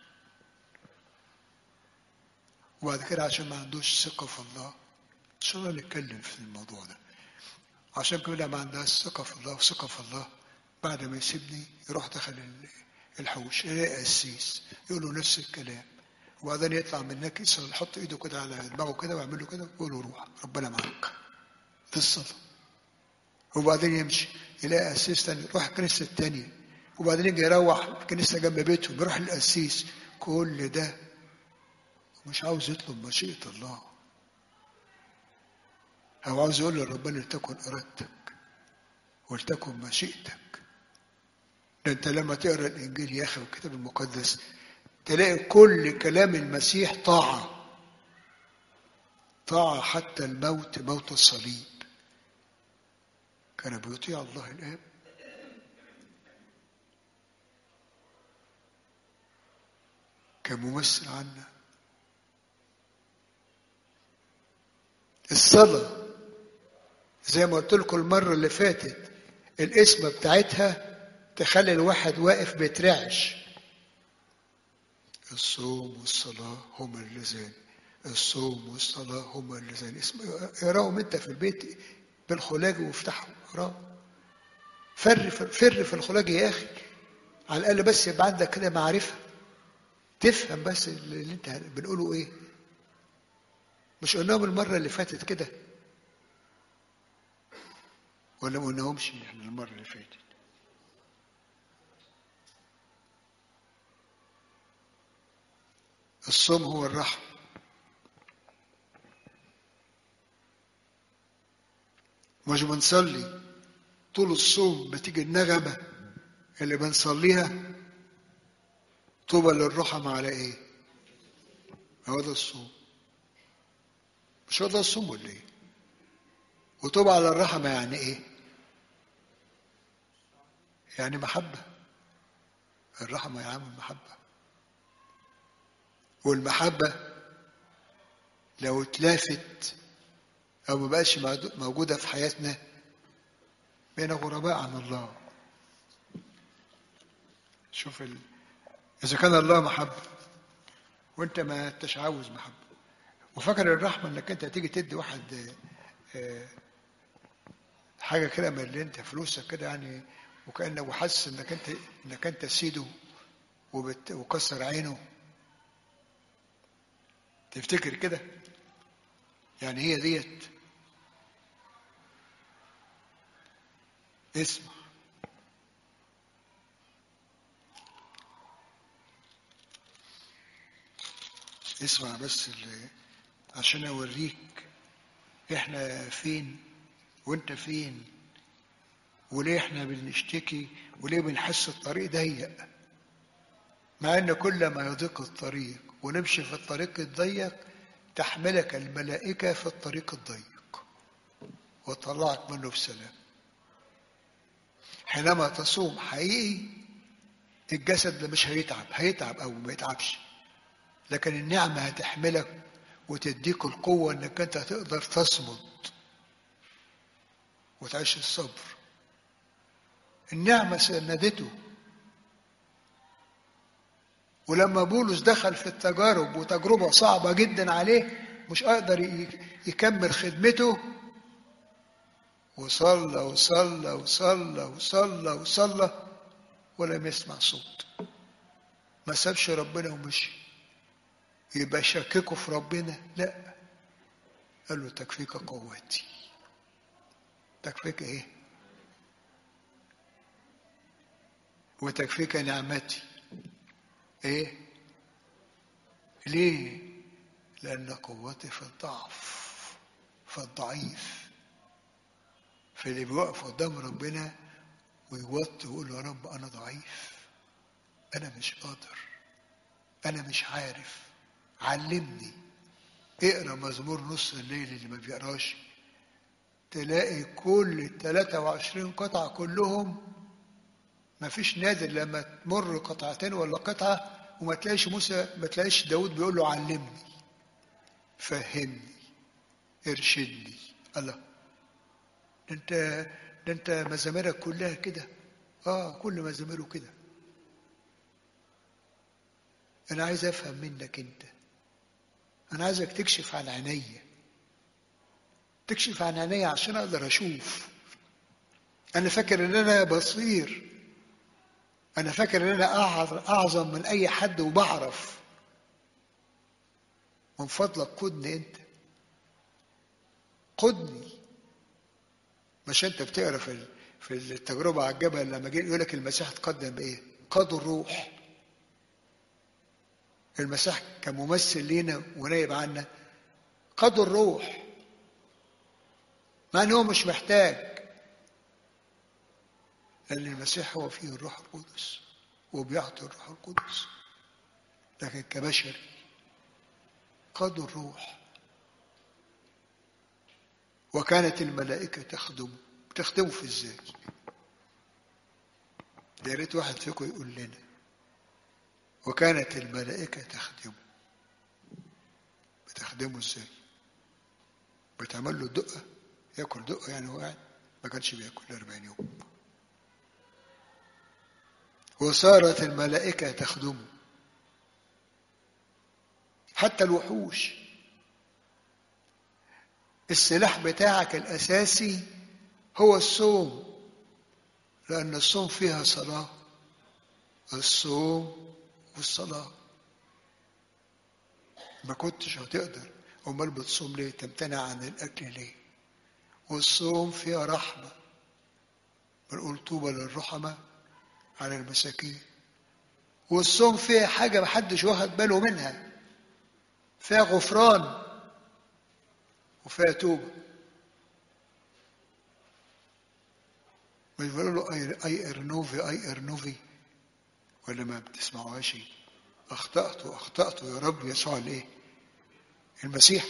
وبعد كده عشان ما عندوش ثقه في الله ان شاء الله نتكلم في الموضوع ده عشان كده ما عندهاش ثقه في الله وثقه في الله بعد ما يسيبني يروح دخل الحوش يلاقي قسيس يقول له نفس الكلام وبعدين يطلع من هناك يحط ايده كده على دماغه كده ويعمل له كده ويقول له روح ربنا معاك في الصلاه وبعدين يمشي يلاقي قسيس تاني يروح الكنيسه التانيه وبعدين يجي يروح الكنيسه جنب بيته يروح للقسيس كل ده مش عاوز يطلب مشيئه الله هو عاوز يقول لربنا لتكن ارادتك ولتكن مشيئتك ده انت لما تقرا الانجيل يا اخي والكتاب المقدس تلاقي كل كلام المسيح طاعه طاعه حتى الموت موت الصليب كان بيطيع الله الاب كممثل عنا الصلاة زي ما قلت لكم المرة اللي فاتت الاسم بتاعتها تخلي الواحد واقف بيترعش الصوم والصلاة هما اللذان الصوم والصلاة هما اللذان اسم اقراهم انت في البيت بالخلاج وافتحهم اقراهم فر فر في الخلاج يا اخي على الاقل بس يبقى عندك كده معرفه تفهم بس اللي انت بنقوله ايه مش قلناهم المره اللي فاتت كده ولا ما قلناهمش احنا المره اللي فاتت الصوم هو الرحم مش بنصلي طول الصوم بتيجي النغمة اللي بنصليها طوبى للرحم على ايه؟ هو ده الصوم مش هو ده الصوم ولا ايه؟ وطوبى على الرحمة يعني ايه؟ يعني محبة الرحمة يا عم محبة والمحبة لو اتلافت أو ما بقاش موجودة في حياتنا بين غرباء عن الله شوف ال... إذا كان الله محبة وأنت ما أنتش عاوز محبة وفاكر الرحمة إنك أنت هتيجي تدي واحد آه، حاجة كده من اللي أنت فلوسك كده يعني وكأنك وحاسس إنك أنت إنك أنت سيده وبت... وكسر عينه تفتكر كده يعني هي ديت اسمع اسمع بس اللي عشان اوريك احنا فين وانت فين وليه احنا بنشتكي وليه بنحس الطريق ضيق مع ان كل ما يضيق الطريق ونمشي في الطريق الضيق تحملك الملائكة في الطريق الضيق وتطلعك منه بسلام حينما تصوم حقيقي الجسد ده مش هيتعب هيتعب او ما يتعبش لكن النعمة هتحملك وتديك القوة انك انت تقدر تصمد وتعيش الصبر النعمة سندته ولما بولس دخل في التجارب وتجربة صعبة جدا عليه مش قادر يكمل خدمته وصلى وصلى وصلى وصلى وصلى ولم يسمع صوت ما سابش ربنا ومشي يبقى شككه في ربنا لا قال له تكفيك قوتي تكفيك ايه وتكفيك نعمتي ايه ليه لان قوتي في الضعف في الضعيف في اللي بيوقف قدام ربنا ويوطي ويقول له يا رب انا ضعيف انا مش قادر انا مش عارف علمني اقرا مزمور نص الليل اللي ما بيقراش تلاقي كل ال 23 قطعة كلهم ما فيش نادر لما تمر قطعتين ولا قطعة وما تلاقيش موسى ما تلاقيش داود بيقول له علمني فهمني ارشدني الله ده انت ده انت مزاميرك كلها كده اه كل مزاميره كده انا عايز افهم منك انت انا عايزك تكشف عن عينيا تكشف عن عينيا عشان اقدر اشوف انا فاكر ان انا بصير انا فاكر ان انا اعظم من اي حد وبعرف من فضلك قدني انت قدني مش انت بتقرا في في التجربه على الجبل لما جه يقول لك المسيح تقدم بايه؟ قاد الروح المسيح كممثل لينا ونائب عنا قاد الروح مع ان هو مش محتاج لأن المسيح هو فيه الروح القدس وبيعطي الروح القدس لكن كبشري قاد الروح وكانت الملائكة تخدمه بتخدمه في ازاي؟ يا ريت واحد فيكم يقول لنا وكانت الملائكة تخدمه بتخدمه ازاي؟ بتعمل له دقة ياكل دقة يعني هو قاعد ما كانش بياكل 40 يوم وصارت الملائكة تخدمه حتى الوحوش السلاح بتاعك الأساسي هو الصوم لأن الصوم فيها صلاة الصوم والصلاة ما كنتش هتقدر أمال بتصوم ليه تمتنع عن الأكل ليه والصوم فيها رحمة بنقول طوبى للرحمة على المساكين والصوم فيها حاجة محدش واخد باله منها فيها غفران وفيها توبة مش بيقولوا له اي اي ارنوفي اي ارنوفي ولا ما بتسمعوهاش اخطأت اخطأت يا رب يسوع الايه؟ المسيح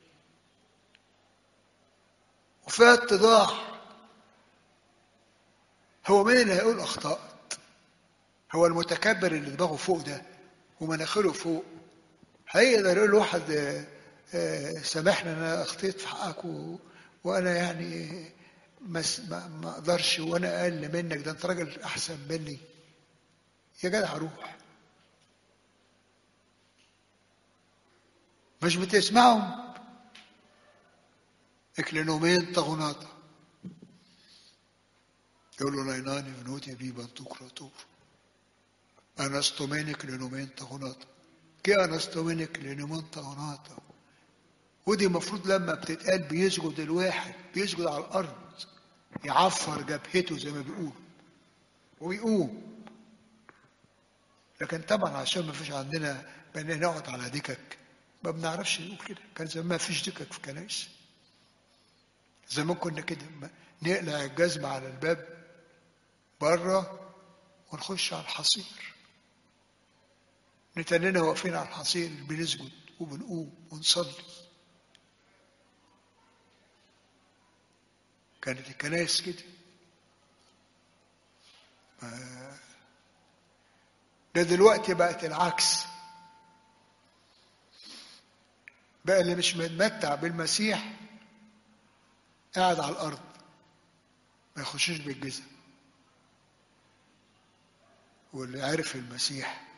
وفيها اتضاح هو مين اللي هيقول اخطأت هو المتكبر اللي دماغه فوق ده ومناخيره فوق هيقدر يقول لواحد آه، آه، سامحني انا اخطيت في حقك و... وانا يعني ما س- ما ما اقدرش وانا اقل منك ده انت راجل احسن مني يا جدع روح مش بتسمعهم اكلينومين طغناطة يقولوا ليناني بنوتي بي بنتوكراتور أنستومين اكلينومين طغناطة كي أنستومين اكلينومين طغناطة ودي المفروض لما بتتقال بيسجد الواحد بيسجد على الأرض يعفر جبهته زي ما بيقول ويقوم لكن طبعا عشان ما فيش عندنا بان نقعد على دكك ما بنعرفش نقول كده كان زمان ما فيش دكك في كنايس زمان كنا كده ما- نقلع الجزمة على الباب بره ونخش على الحصير نتننا واقفين على الحصير بنسجد وبنقوم ونصلي كانت الكنائس كده ما- ده دلوقتي بقت العكس بقى اللي مش متمتع بالمسيح قاعد على الارض ما يخشش بالجزم واللي عرف المسيح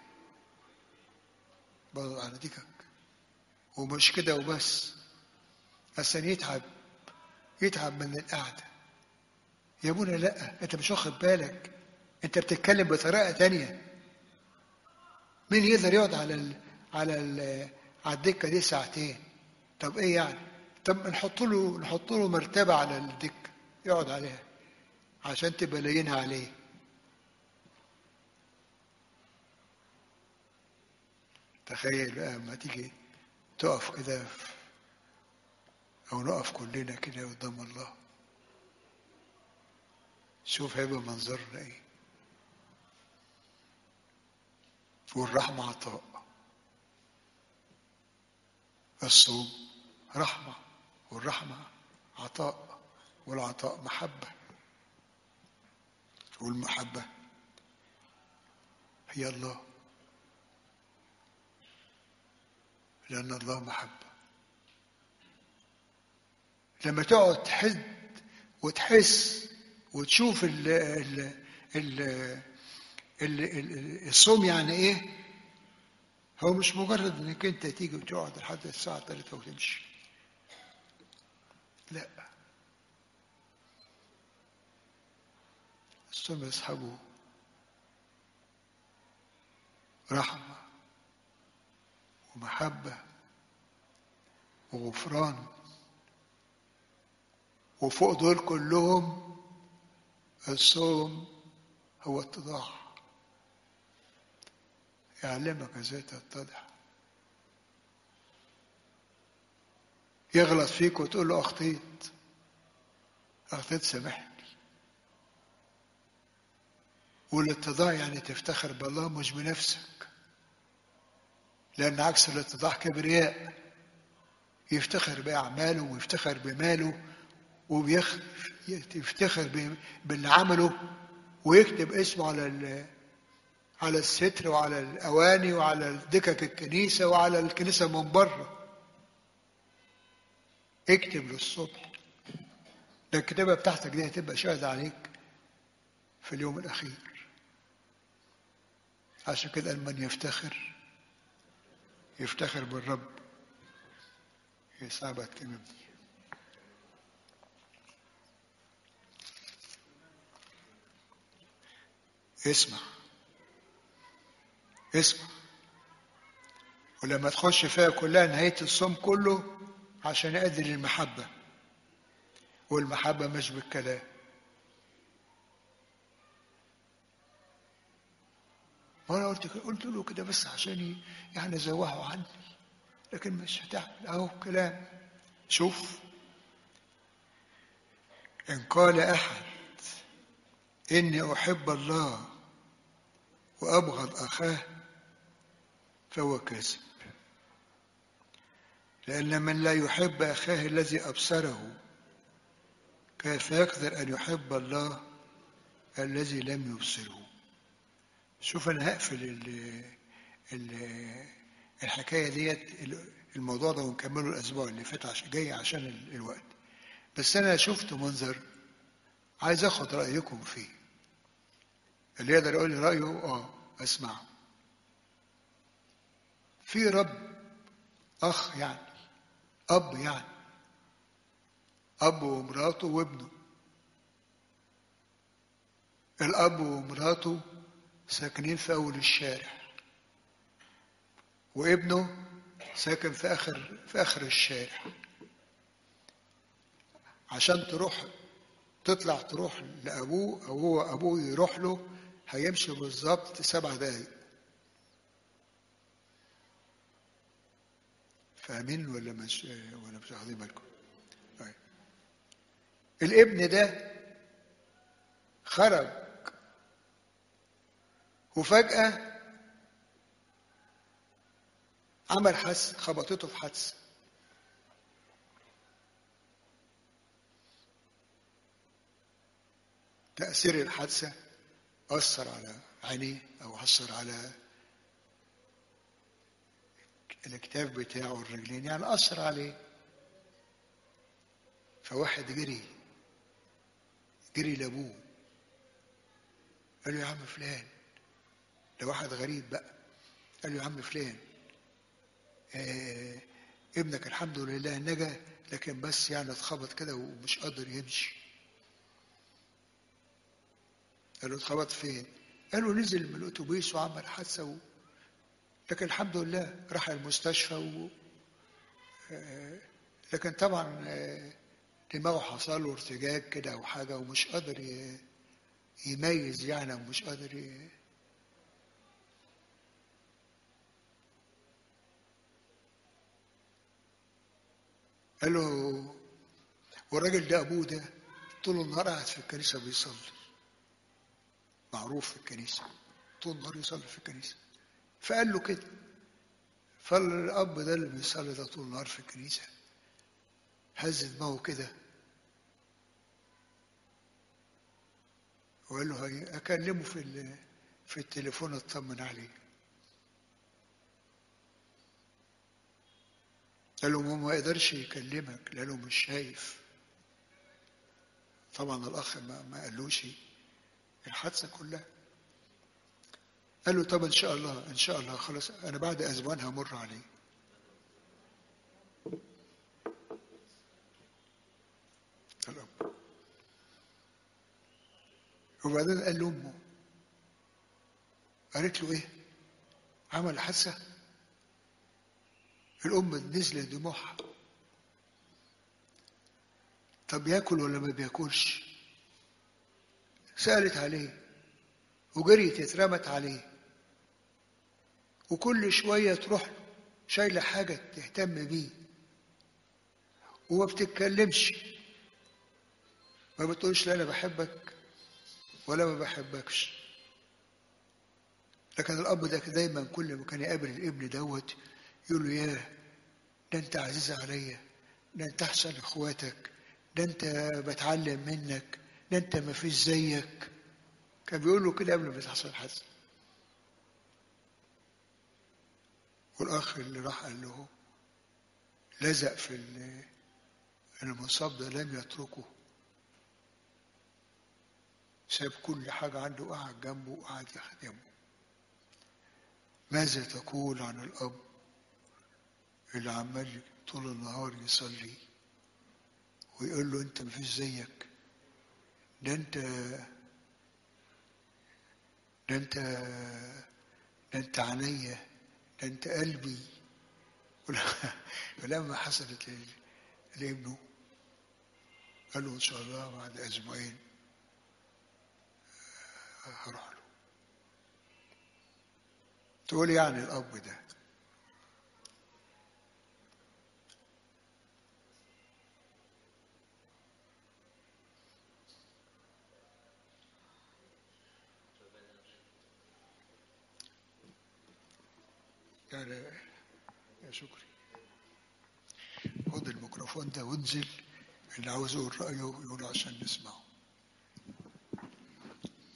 برضه على ديكك ومش كده وبس عشان يتعب يتعب من القعده يا ابونا لا انت مش واخد بالك انت بتتكلم بطريقه تانية مين يقدر يقعد على ال على ال على الدكه دي ساعتين طب ايه يعني طب نحط له نحط له مرتبه على الدكه يقعد عليها عشان تبقى لينها عليه تخيل بقى لما تيجي تقف كده في- او نقف كلنا كده قدام الله شوف هيبقى منظرنا ايه والرحمة عطاء الصوم رحمة والرحمة عطاء والعطاء محبة والمحبة هي الله لأن الله محبة لما تقعد تحد وتحس وتشوف ال ال ال ال ال الصوم يعني ايه هو مش مجرد انك انت تيجي وتقعد لحد الساعة 3 وتمشي لا الصوم يصحبه رحمة ومحبة وغفران وفوق دول كلهم الصوم هو اتضاع يعلمك ازاي تتضح يغلط فيك وتقول له اخطيت اخطيت سامحني والاتضاع يعني تفتخر بالله مش بنفسك لان عكس الاتضاع كبرياء يفتخر باعماله ويفتخر بماله ويفتخر ب- باللي عمله ويكتب اسمه على ال- على الستر وعلى الاواني وعلى دكك الكنيسه وعلى الكنيسه من بره اكتب للصبح ده الكتابه بتاعتك دي هتبقى شاهده عليك في اليوم الاخير عشان كده قال من يفتخر يفتخر بالرب يصعبك تمامي اسمع اسمع ولما تخش فيها كلها نهاية الصوم كله عشان يؤدي للمحبة والمحبة مش بالكلام وانا قلت قلت له كده بس عشان ي- يعني يزوحوا عني لكن مش هتعمل اهو كلام شوف ان قال احد اني احب الله وابغض اخاه فهو كاذب لان من لا يحب اخاه الذي ابصره كيف يقدر ان يحب الله الذي لم يبصره شوف انا هقفل ال ال الحكايه ديت الموضوع ده ونكمله الاسبوع اللي فات عشان جاي عشان ال- الوقت بس انا شفت منظر عايز اخد رايكم فيه اللي يقدر يقول لي رايه اه اسمعه في رب اخ يعني اب يعني اب ومراته وابنه الاب ومراته ساكنين في اول الشارع وابنه ساكن في اخر في اخر الشارع عشان تروح تطلع تروح لابوه او هو ابوه يروح له هيمشي بالظبط سبع دقايق فاهمين ولا مش ولا مش واخدين بالكم؟ طيب. الابن ده خرج وفجأة عمل حادثة خبطته في حادثة تأثير الحادثة أثر على عينيه أو أثر على الكتاف بتاعه والرجلين يعني أثر عليه فواحد جري جري لأبوه قال له يا عم فلان ده واحد غريب بقى قال له يا عم فلان آه ابنك الحمد لله نجا لكن بس يعني اتخبط كده ومش قادر يمشي قال له اتخبط فين؟ قال له نزل من الاتوبيس وعمل حادثه و... لكن الحمد لله راح المستشفى و... آه لكن طبعا آه دماغه حصل له ارتجاج كده او حاجه ومش قادر ي... يميز يعني ومش قادر ي... قال له والراجل ده ابوه ده طول النهار قاعد في الكنيسه بيصلي معروف في الكنيسه طول النهار يصلي في الكنيسه فقال له كده فالاب ده اللي بيصلي ده طول النهار في الكنيسه هز دماغه كده وقال له هي اكلمه في ال- في التليفون اطمن عليه قال له ما يقدرش يكلمك لانه مش شايف طبعا الاخ ما, ما قالوش الحادثه كلها قال له طب ان شاء الله ان شاء الله خلاص انا بعد اسبوعين همر عليه الاب وبعدين قال لامه قالت له ايه عمل حادثه الام نزلت دموعها طب ياكل ولا ما بياكلش سالت عليه وجريت اترمت عليه وكل شويه تروح له شايله حاجه تهتم بيه وما بتتكلمش ما بتقولش لا انا بحبك ولا ما بحبكش لكن الاب ده دايما كل ما كان يقابل الابن دوت يقول له ياه ده انت عزيز عليا ده انت احسن اخواتك ده انت بتعلم منك ده انت ما فيش زيك كان بيقول له كده قبل ما تحصل حادثه والاخ اللي راح قال له لزق في ال- المصاب ده لم يتركه ساب كل حاجة عنده وقعد جنبه وقعد يخدمه ماذا تقول عن الأب اللي عمال طول النهار يصلي ويقول له أنت مفيش زيك ده أنت ده أنت ده أنت عينيا ده أنت قلبي ولما حصلت ل- لابنه قال له إن شاء الله بعد أسبوعين هروح له تقول يعني الأب ده يعني يا شكري خد الميكروفون ده وانزل اللي عاوز يقول رأيه يقول عشان نسمعه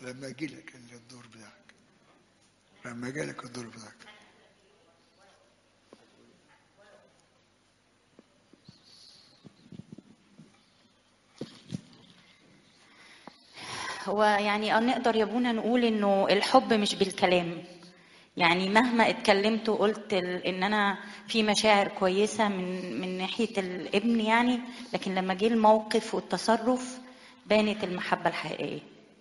لما يجي لك الدور بتاعك لما يجي لك الدور بتاعك هو يعني نقدر يا ابونا نقول انه الحب مش بالكلام يعني مهما اتكلمت وقلت ال- ان انا في مشاعر كويسه من من ناحيه الابن يعني لكن لما جه الموقف والتصرف بانت المحبه الحقيقيه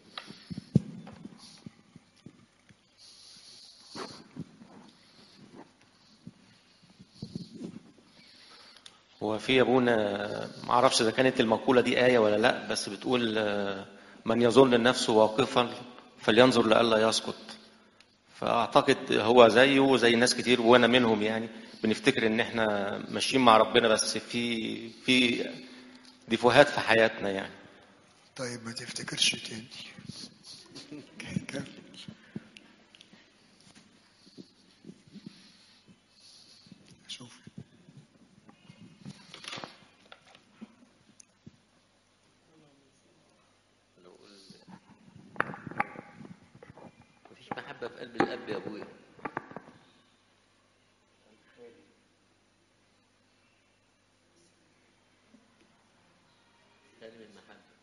هو في يا ابونا ما اعرفش اذا كانت المقوله دي ايه ولا لا بس بتقول آه، من يظن نفسه واقفا فلينظر لئلا يسقط فاعتقد هو زيه زي ناس كتير وانا منهم يعني بنفتكر ان احنا ماشيين مع ربنا بس في في ديفوهات في حياتنا يعني طيب ما تفتكرش تاني كمل شوف مفيش محبة في قلب الأب يا أبويا كلمة المحبة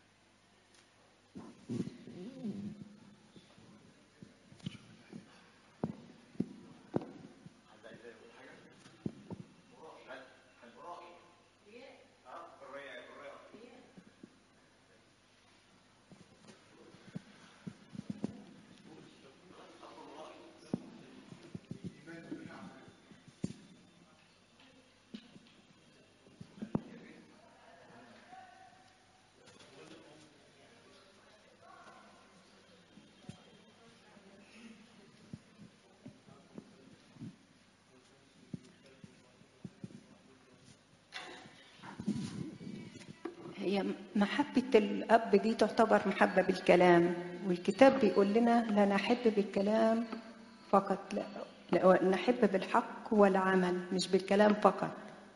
هي محبة الأب دي تعتبر محبة بالكلام والكتاب بيقول لنا لا نحب بالكلام فقط لا, لا نحب بالحق والعمل مش بالكلام فقط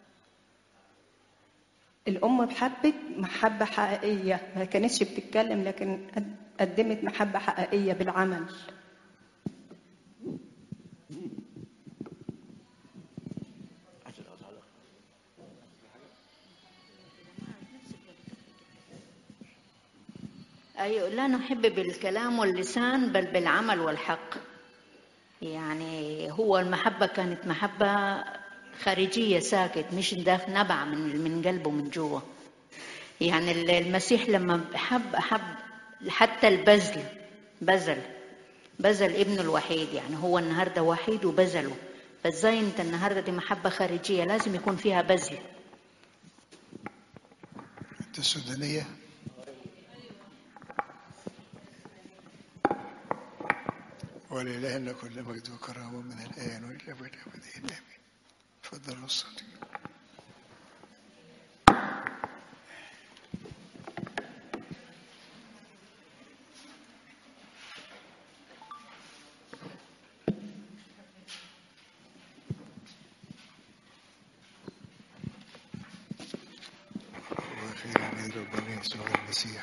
الأم حبت محبة حقيقية ما كانتش بتتكلم لكن قد- قدمت محبة حقيقية بالعمل أيوة لا نحب بالكلام واللسان بل بالعمل والحق يعني هو المحبة كانت محبة خارجية ساكت مش داخ نبع من من قلبه من جوا يعني ال- المسيح لما حب أحب حتى البذل بذل بذل ابنه الوحيد يعني هو النهارده وحيد وبذله فازاي انت النهارده دي محبة خارجية لازم يكون فيها بذل انت السودانية ولإلهنا كل مجد وكرامة من الآن وإلى أبد الآبدين آمين تفضل الصديق وأخيرا يا ربنا يسوع المسيح